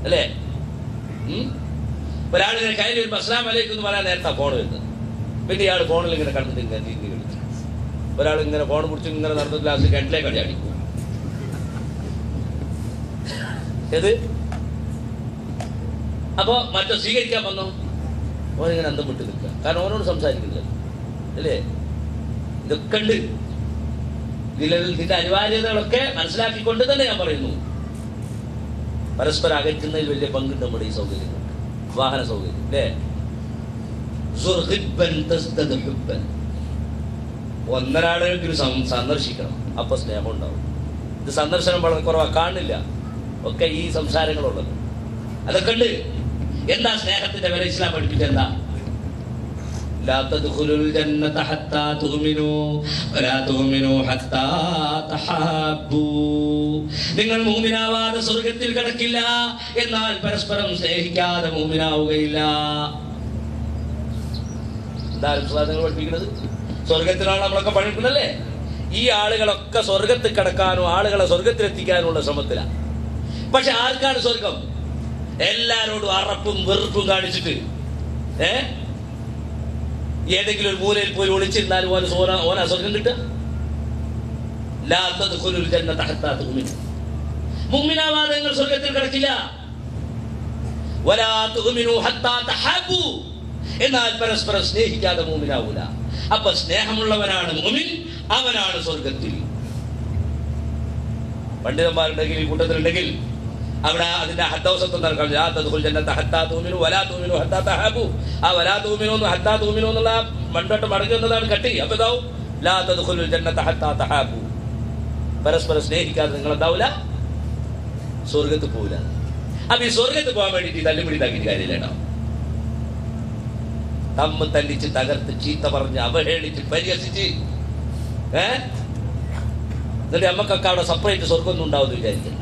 അല്ലേ ഉം? ഒരാളിങ്ങനെ കയ്യിൽ വരുമ്പോൾ അസ്ലാം വലൈക്കും എന്ന് പറയാൻ നേരത്തെ ഫോൺ വരുന്നത് പിന്നെ ഇയാൾ ഫോണിൽ ഇങ്ങനെ കണ്ടിട്ട് ഇങ്ങനെ നീന്തി കളിച്ചു ഒരാൾ ഇങ്ങനെ ഫോൺ പിടിച്ച് ഇങ്ങനെ നടന്ന ഗ്ലാസ് കിണറ്റിലേക്ക് അടി അടിക്കും ഏത് അപ്പോ മറ്റോ സ്വീകരിക്കാൻ വന്നോ ഓനിങ്ങനെ അന്തം വിട്ട് നിൽക്കുക കാരണം ഓനോട് സംസാരിക്കുന്നില്ല അല്ലേ ഇതൊക്കെ ഉണ്ട് ഇതിൽ ഇതിന്റെ അനിവാര്യതകളൊക്കെ മനസ്സിലാക്കിക്കൊണ്ട് തന്നെ ഞാൻ പറയുന്നു പരസ്പരം അകറ്റുന്നതിൽ വലിയ പങ്കുണ്ട് നമ്മുടെ ഈ സൗകര്യങ്ങൾ വാഹന സൗകര്യം അല്ലേ സുർഹിബ്ബൻ തസ്തദ് ഹുബ്ബൻ. ഒന്നരാളെങ്കിലും സം- സന്ദർശിക്കണം അപ്പൊ സ്നേഹം ഉണ്ടാവും ഇത് സന്ദർശനം വളരെ കുറവാ കാണില്ല ഒക്കെ ഈ സംസാരങ്ങളുള്ളത് അതൊക്കെ ഉണ്ട് എന്താ സ്നേഹത്തിന്റെ വില ഇസ്ലാം പഠിപ്പിച്ച എന്താ لا تدخلوا الجنة حتى تؤمنوا ولا تؤمنوا حتى تحابوا നിങ്ങൾ മൂമിനാവാതെ സ്വർഗത്തിൽ കിടക്കില്ല എന്നാൽ പരസ്പരം സ്നേഹിക്കാതെ മൂമിനാവുകയില്ല എന്തായാലും നിങ്ങൾ പഠിപ്പിക്കുന്നത് സ്വർഗത്തിലാണ് നമ്മളൊക്കെ പഠിക്കുന്നല്ലേ ഈ ആളുകളൊക്കെ സ്വർഗത്തിൽ കിടക്കാനും ആളുകളെ സ്വർഗത്തിലെത്തിക്കാനുള്ള ശ്രമത്തിലാണ് പക്ഷെ ആർക്കാണ് സ്വർഗം എല്ലാരോടും അറപ്പും വെറുപ്പും കാണിച്ചിട്ട് ഏ ഏതെങ്കിലും ഒരു മൂലയിൽ പോയി ഒളിച്ചിരുന്നാലും ഓന സോന ഓന സ്വർഗം കിട്ടുക ലാ തദ്ഖുലുൽ ജന്നത ഹത്താ തുഅ്മിനു മുഅ്മിനാവാതെ നിങ്ങൾ സ്വർഗത്തിൽ കിടക്കില്ല വലാ തുഅ്മിനു ഹത്താ തഹാബു എന്നാൽ പരസ്പരം സ്നേഹിക്കാതെ മുഅ്മിനാവൂല അപ്പൊ സ്നേഹമുള്ളവനാണ് മുഅ്മിൻ അവനാണ് സ്വർഗത്തിൽ പണ്ഡിതന്മാരുണ്ടെങ്കിൽ ഈ കൂട്ടത്തിലുണ്ടെങ്കിൽ അവിടെ അതിന്റെ ഹദ്ദവസത്വം നടക്കണം ലാ തദ്ഖുൽ ജന്നത ഹത്താ തുഅ്മിനു വലാ തുഅ്മിനു ഹത്താ തഹാബു ആ വലാ തുഅ്മിനു എന്ന് ഹത്താ തുഅ്മിനു എന്നുള്ള മണ്ടോട്ട് മടങ്ങി വന്നതാണ് കട്ടി അപ്പൊ ഇതാവും ലാ തദ്ഖുലുൽ ജന്നത ഹത്താ തഹാബു പരസ്പരം സ്നേഹിക്കാതെ നിങ്ങൾ എന്താവൂല സ്വർഗത്ത് പോവില്ല അപ്പൊ ഈ സ്വർഗത്ത് പോകാൻ വേണ്ടിയിട്ട് തല്ലുപിടി താക്കിയിട്ട് കാര്യമില്ല കേട്ടോ തമ്മ് തല്ലിച്ച് തകർത്ത് ചീത്ത പറഞ്ഞ് അവഹേളിച്ച് പരിഹസിച്ച് ഏ എന്നിട്ട് നമുക്കൊക്കെ അവിടെ സെപ്പറേറ്റ് സ്വർഗമൊന്നും ഉണ്ടാവുമെന്ന് വിചാരിക്കില്ല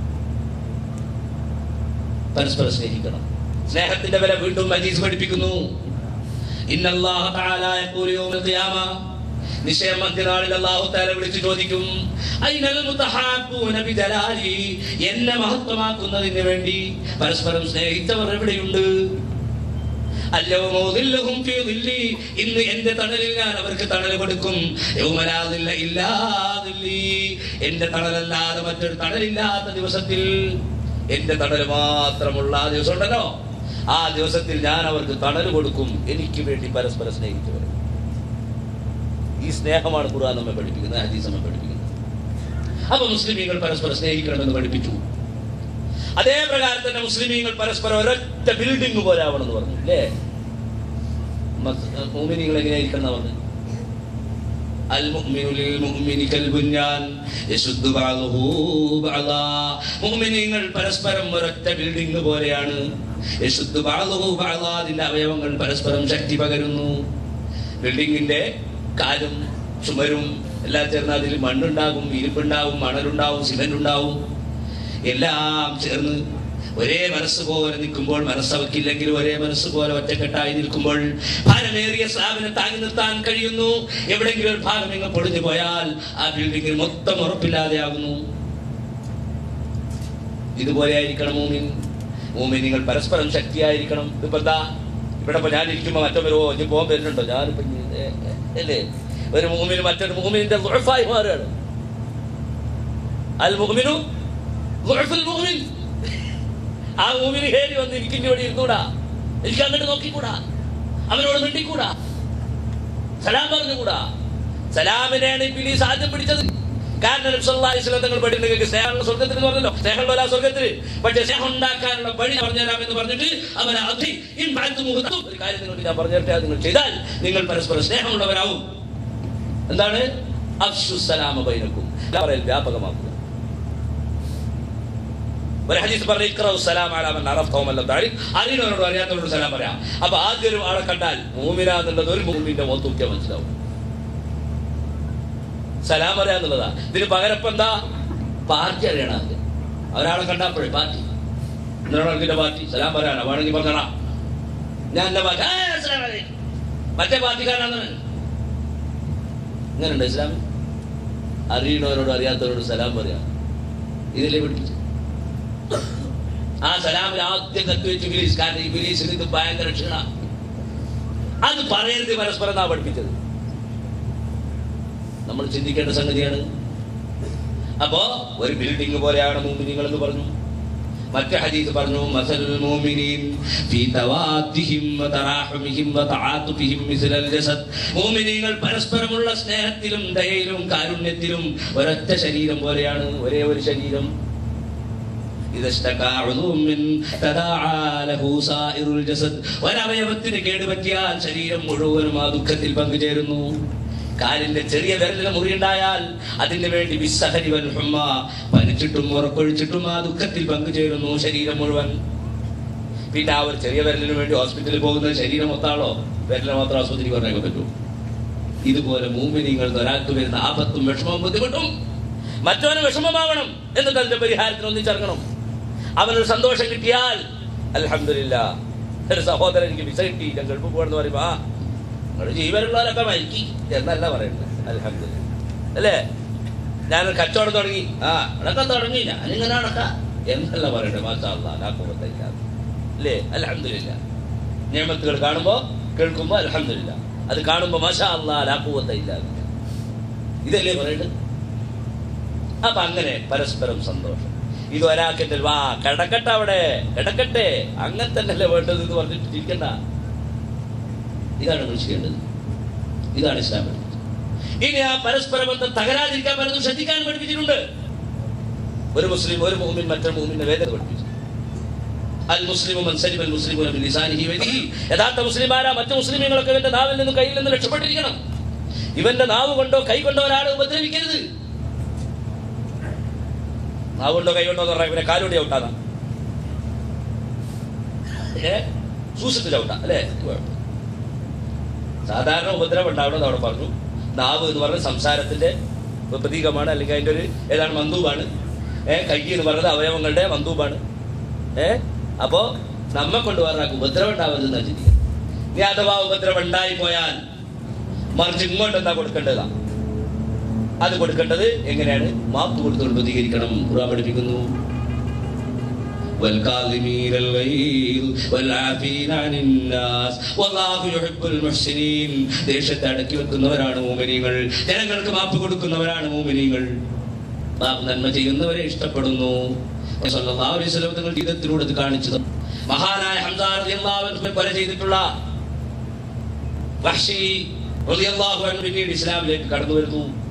പരസ്പരം സ്നേഹിക്കണം സ്നേഹത്തിന്റെ വില വീണ്ടും മജീസ് പഠിപ്പിക്കുന്നു ഇന്നല്ലാഹ തആല യഖൂലു യൗമൽ ഖിയാമ നിശ്ചയം മധ്യനാളിൽ അല്ലാഹു തആല വിളിച്ചു ചോദിക്കും ഐനൽ മുതഹാബ്ബൂന ബിജലാലി എന്നെ മഹത്വമാക്കുന്നതിന് വേണ്ടി പരസ്പരം സ്നേഹിച്ചവർ എവിടെയുണ്ട് അല്ലയോ ദില്ലഹും ഫീ ദില്ലി ഇന്ന് എന്റെ തണലിൽ ഞാൻ അവർക്ക് തണൽ കൊടുക്കും യൗമലാ ദില്ല ഇല്ലാ ദില്ലി എന്റെ തണലല്ലാതെ മറ്റൊരു തണലില്ലാത്ത ദിവസത്തിൽ എന്റെ തണൽ മാത്രമുള്ള ആ ദിവസം ഉണ്ടല്ലോ ആ ദിവസത്തിൽ ഞാൻ അവർക്ക് തണൽ കൊടുക്കും എനിക്ക് വേണ്ടി പരസ്പരം സ്നേഹിച്ചവർ ഈ സ്നേഹമാണ് ഖുർആൻ നമ്മെ പഠിപ്പിക്കുന്നത് ഹദീസ് നമ്മെ പഠിപ്പിക്കുന്നത് അപ്പൊ മുസ്ലിമീങ്ങൾ പരസ്പരം സ്നേഹിക്കണമെന്ന് പഠിപ്പിച്ചു അതേ പ്രകാരം തന്നെ മുസ്ലിമീങ്ങൾ പരസ്പരം ഒരൊറ്റ ബിൽഡിംഗ് പോലെ ആവണം എന്ന് പറഞ്ഞു അല്ലേ മോമിനികൾ എങ്ങനെയായിരിക്കണം പറഞ്ഞു المؤمن للمؤمن كالبنيان يشد بعضه بعضا മുഅ്മിനീങ്ങൾ പരസ്പരം ഒരൊറ്റ ബിൽഡിംഗ് പോലെയാണ് യശുദ്ധ ബാളുഹു ബാളാ അതിന്റെ അവയവങ്ങൾ പരസ്പരം ശക്തി പകരുന്നു ബിൽഡിങ്ങിന്റെ കാലും ചുമരും എല്ലാം ചേർന്ന് അതിൽ മണ്ണുണ്ടാകും ഇരുമ്പുണ്ടാവും മണലുണ്ടാവും സിമന്റ് ഉണ്ടാവും എല്ലാം ചേർന്ന് ഒരേ മനസ്സ് പോലെ നിൽക്കുമ്പോൾ മനസ്സവക്കില്ലെങ്കിൽ ഒരേ മനസ്സ് പോലെ ഒറ്റക്കെട്ടായി നിൽക്കുമ്പോൾ ഭാരമേറിയ സ്ലാബിനെ താങ്ങി നിർത്താൻ കഴിയുന്നു എവിടെയെങ്കിലും ഒരു ഭാഗം നിങ്ങൾ പൊളിഞ്ഞു പോയാൽ ആ ബിൽഡിങ്ങിൽ മൊത്തം ഉറപ്പില്ലാതെയാകുന്നു ഇതുപോലെ ആയിരിക്കണം മൂമിൻ മൂമിൻ നിങ്ങൾ പരസ്പരം ശക്തിയായിരിക്കണം ഇപ്പൊ എന്താ ഇവിടെ ഇപ്പൊ ഞാൻ ഇരിക്കുമ്പോ മറ്റൊരു ഇനി പോകാൻ വരുന്നുണ്ടോ ഞാനിപ്പോ ഇനി, ഏ, ഏ, അല്ലേ ഒരു മൂമിന് മറ്റൊരു മൂമിന്റെ ദുഅഫായി മാറുകയാണ് അൽ മുഅ്മിനു ദുഅഫുൽ മുഅ്മിൻ ആ മൂമിന് കയറി വന്ന് എനിക്ക് ഇനി ഇവിടെ ഇരുന്നൂടാ എനിക്ക് അങ്ങോട്ട് നോക്കിക്കൂടാ അവനോട് മിണ്ടിക്കൂടാ സലാം പറഞ്ഞുകൂടാ സലാമിനെയാണ് ഇബിലീസ് ആദ്യം പിടിച്ചത് കാരണം നബി സല്ലല്ലാഹു അലൈഹി വസല്ലം തങ്ങൾ പഠിച്ചു നിങ്ങൾക്ക് സ്നേഹമുള്ള സ്വർഗത്തിൽ എന്ന് പറഞ്ഞല്ലോ സ്നേഹമുള്ള സ്വർഗത്തിൽ പക്ഷേ സ്നേഹം ഉണ്ടാക്കാനുള്ള വഴി പറഞ്ഞുതരാം എന്ന് പറഞ്ഞിട്ട് അവൻ അതി ഇൻ ബഅദ്തുമുഹു ഒരു കാര്യം നിങ്ങൾക്ക് ഞാൻ പറഞ്ഞു തരട്ടെ അത് നിങ്ങൾ ചെയ്താൽ നിങ്ങൾ പരസ്പരം സ്നേഹമുള്ളവരാവും എന്താണ് അഫ്ഷു സലാമ ബൈനക്കും പറയൽ വ്യാപകമാക്കുക ഒരു ഹദീസ് പറഞ്ഞ ഇക്റഉ സലാം അലാ മൻ അറഫ്തഹു മൻ ലം തഅരിഫ് അറിയുന്നവരോട് അറിയാത്തവരോട് സലാം പറയാം അപ്പൊ ആദ്യം ഒരു ആളെ കണ്ടാൽ മൂമിന എന്നുള്ളത് ഒരു മൂമിന്റെ മുഖത്തൊക്കെ മനസ്സിലാവും സലാം പറയാന്നുള്ളതാ ഇതിന് പകരം ഇപ്പൊ എന്താ പാർട്ടി അറിയണം ആദ്യം ഒരാളെ കണ്ടപ്പോഴേ പാർട്ടി ഇന്നൊരാൾക്കിന്റെ പാർട്ടി സലാം പറയാനാ വേണമെങ്കിൽ പറഞ്ഞാ ഞാൻ എന്റെ പാർട്ടി "ആ, അസ്സലാമു അലൈക്കും." മറ്റേ പാർട്ടിക്കാരനാണ് ഇങ്ങനെയുണ്ട് ഇസ്ലാമിൽ അറിയണവരോട് അറിയാത്തവരോട് സലാം പറയാം ഇതിലെ പഠിപ്പിച്ചു ആ സലാമിൽ ആദ്യം കത്തുവെച്ച് ഇബിലീസ് കാരണം ഇബിലീസിന് ഇത് ഭയങ്കര ക്ഷീണ അത് പറയരുത് പരസ്പരം നാ പഠിപ്പിച്ചത് നമ്മൾ ചിന്തിക്കേണ്ട സംഗതിയാണ് അപ്പോ ഒരു ബിൽഡിംഗ് പോലെയാണ് മൂമിനിങ്ങൾ എന്ന് പറഞ്ഞു മറ്റു ഹദീസ് പറഞ്ഞു മസലുൽ മുഅ്മിനീൻ ഫീ തവാദ്ദിഹിം വതറാഹുമിഹിം വതആതുഫിഹിം മിസ്ലൽ ജസദ് മുഅ്മിനീങ്ങൾ പരസ്പരമുള്ള സ്നേഹത്തിലും ദയയിലും കാരുണ്യത്തിലും ഒരൊറ്റ ശരീരം പോലെയാണ് ഒരേ ഒരു ശരീരം إذا اشتكى عضو من تداعى له سائر الجسد ഒരവയവത്തിന് കേടുപറ്റിയാൽ ശരീരം മുഴുവനും ആ ദുഃഖത്തിൽ പങ്കുചേരുന്നു കാലിന്റെ ചെറിയ വിരലിന് മുറിയുണ്ടായാൽ അതിന് വേണ്ടി വിസ്സഹരി വൽ ഹുമ്മ പനിച്ചിട്ടും ഉറക്കൊഴിച്ചിട്ടും ആ ദുഃഖത്തിൽ പങ്കുചേരുന്നു ശരീരം മുഴുവൻ പിന്നെ ആ ഒരു ചെറിയ വിരലിന് വേണ്ടി ഹോസ്പിറ്റലിൽ പോകുന്നത് ശരീരം മൊത്താളോ വിരലിനെ മാത്രം ആസ്പത്രി പറഞ്ഞേക്കാൻ പറ്റൂ ഇതുപോലെ മൂമിനിങ്ങൾ ഒരാൾക്ക് വരുന്ന ആപത്തും വിഷമവും ബുദ്ധിമുട്ടും മറ്റവന് വിഷമമാവണം എന്നിട്ട് അതിന്റെ പരിഹാരത്തിന് ഒന്നിച്ചിറങ്ങണം അവനൊരു സന്തോഷം കിട്ടിയാൽ അൽഹംദുലില്ലാ ഒരു സഹോദരൻ എനിക്ക് വിസ കിട്ടി ഞാൻ ഗൾഫ് പോകണമെന്ന് പറയുമ്പോ ആ നിങ്ങൾ ജീവനുള്ളവരൊക്കെ മരിക്കി എന്നല്ല പറയുന്നത് അൽഹംദുലില്ലാ അല്ലേ ഞാനൊരു കച്ചവടം തുടങ്ങി ആ അടക്കം തുടങ്ങി ഞാനിങ്ങനെ നടക്കാം എന്നല്ല പറയട്ടെ മാഷാ അല്ലാഹുവത്തില്ല അല്ലേ അൽഹംദുലില്ല നിയമത്തുകൾ കാണുമ്പോ കേൾക്കുമ്പോ അൽഹംദുലില്ല അത് കാണുമ്പോ മാഷാ അല്ലാഹുവത്തില്ല ഇതല്ലേ പറയട്ടെ അപ്പൊ അങ്ങനെ പരസ്പരം സന്തോഷം ഇത് ഒരാക്കിട്ട് വാ കിടക്കട്ടെ അവിടെ കിടക്കട്ടെ അങ്ങനെ തന്നെയല്ലേ വേണ്ടത് എന്ന് പറഞ്ഞിട്ട് ഇരിക്കണ്ട ഇതാണ് നമ്മൾ ചെയ്യേണ്ടത് ഇതാണ് ഇസ്ലാം പഠിപ്പിച്ചത് ഇനി ആ പരസ്പര ബന്ധം തകരാതിരിക്കാൻ പലതും ശ്രദ്ധിക്കാൻ പഠിപ്പിച്ചിട്ടുണ്ട് ഒരു മുസ്ലിം ഒരു മൂമിൻ മറ്റൊരു മൂമിന്റെ വേദന പഠിപ്പിച്ചു അൽ മുസ്ലിമു മൻസലിം അൽ മുസ്ലിമു ബി ലിസാനിഹി വദിഹി യഥാർത്ഥ മുസ്ലിമാരാ മറ്റു മുസ്ലിമീങ്ങളൊക്കെ ഇവന്റെ നാവിൽ നിന്നും കയ്യിൽ നിന്ന് രക്ഷപ്പെട്ടിരിക്കണം ഇവന്റെ നാവ് കൊണ്ടോ കൈ കൊണ്ടോ ഒരാളെ ഉപദ്രവിക്കരുത് നാവുണ്ടോ കൈകൊണ്ടോ എന്ന് പറഞ്ഞാൽ ഇവനെ കാലുകൊണ്ട് ചവിട്ടാതാ ഏ സൂക്ഷിച്ച് ചവിട്ടാ അല്ലേ സാധാരണ ഉപദ്രവം ഉണ്ടാവണമെന്ന് അവിടെ പറഞ്ഞു നാവ് എന്ന് പറഞ്ഞ സംസാരത്തിന്റെ ഒരു പ്രതീകമാണ് അല്ലെങ്കിൽ അതിന്റെ ഒരു ഏതാണ് മന്ദൂബാണ് ഏ കൈ എന്ന് പറയുന്നത് അവയവങ്ങളുടെ മന്ദൂബാണ് ഏ അപ്പോ നമ്മെ കൊണ്ട് പറഞ്ഞാൽ ഉപദ്രവം ഉണ്ടാവരുതെന്ന് ചിന്തിക്കുക ഇനി അഥവാ ഉപദ്രവം ഉണ്ടായി പോയാൽ മറിച്ച് ഇങ്ങോട്ട് എന്താ കൊടുക്കേണ്ടതാ അത് കൊടുക്കേണ്ടത് എങ്ങനെയാണ് മാപ്പ് കൊടുത്തുകൊണ്ട് പ്രതികരിക്കണം ഖുർആൻ പഠിപ്പിക്കുന്നു والكاظمين الغيظ والعافين عن الناس والله يحب المحسنين ദേശത്തെ അടക്കി വെക്കുന്നവരാണ് മൂമിനീങ്ങൾ ജനങ്ങൾക്ക് മാപ്പ് കൊടുക്കുന്നവരാണ് മൂമിനീങ്ങൾ മാപ്പ് നന്മ ചെയ്യുന്നവരെ ഇഷ്ടപ്പെടുന്നു സല്ലല്ലാഹു അലൈഹി വസല്ലം തങ്ങൾ ജീവിതത്തിലൂടെ ഇത് കാണിച്ചത് മഹാനായ ഹംസ റളിയല്ലാഹു അൻഹു കൊല ചെയ്തിട്ടുള്ള വഹ്ഷി റളിയല്ലാഹു അൻഹു പിന്നീട് ഇസ്ലാമിലേക്ക് കടന്നു വരുന്നു